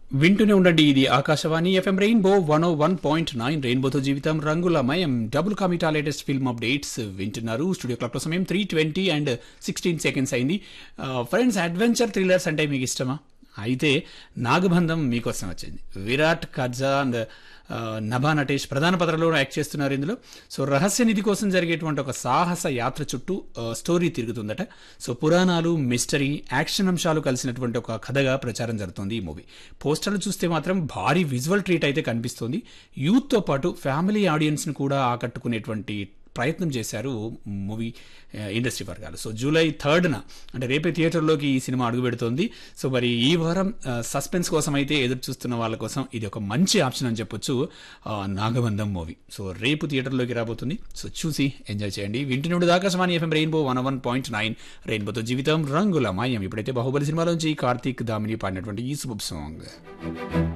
వింటూనే ఉండండి ఇది Akashvani FM rainbow one O one point nine రెయిన్బోతో జీవితం రంగులమయం డబుల్ కామిటా లేటెస్ట్ ఫిల్మ్ అప్డేట్స్ వింటున్నారు స్టూడియో క్లాక్ సమయం three twenty and sixteen seconds అయింది ఫ్రెండ్స్ అడ్వెంచర్ థ్రిల్లర్స్ అంటే మీకు ఇష్టమా అయితే నాగబంధం మీకోసం వచ్చింది విరాట్ కర్జా అండ్ నభా నటేష్ ప్రధాన పాత్రలో యాక్ట్ చేస్తున్నారు ఇందులో సో రహస్య నిధి కోసం జరిగేటువంటి ఒక సాహస యాత్ర చుట్టూ ఆ, స్టోరీ తిరుగుతుందట సో పురాణాలు మిస్టరీ యాక్షన్ అంశాలు కలిసినటువంటి ఒక కథగా ప్రచారం జరుగుతుంది ఈ మూవీ పోస్టర్లు చూస్తే మాత్రం భారీ విజువల్ ట్రీట్ అయితే కనిపిస్తుంది యూత్తో పాటు ఫ్యామిలీ ఆడియన్స్ని కూడా ఆకట్టుకునేటువంటి ప్రయత్నం చేశారు మూవీ ఆ, ఇండస్ట్రీ వర్గాలు సో జూలై థర్డ్న అంటే రేపే థియేటర్లోకి ఈ సినిమా అడుగు పెడుతోంది సో మరి ఈ వారం ఆ, సస్పెన్స్ కోసం అయితే ఎదురు చూస్తున్న వాళ్ళ కోసం ఇది ఒక మంచి ఆప్షన్ అని చెప్పొచ్చు ఆ, నాగబంధం మూవీ సో రేపు థియేటర్లోకి రాబోతుంది సో చూసి ఎంజాయ్ చేయండి వింటున్నప్పుడు Akashvani FM rainbow one one point nine రెయిన్బోతో జీవితం రంగుల మాయం ఇప్పుడైతే బాహుబలి సినిమాలోంచి కార్తీక్ దామిని పాడినటువంటి ఈ శుభ సాంగ్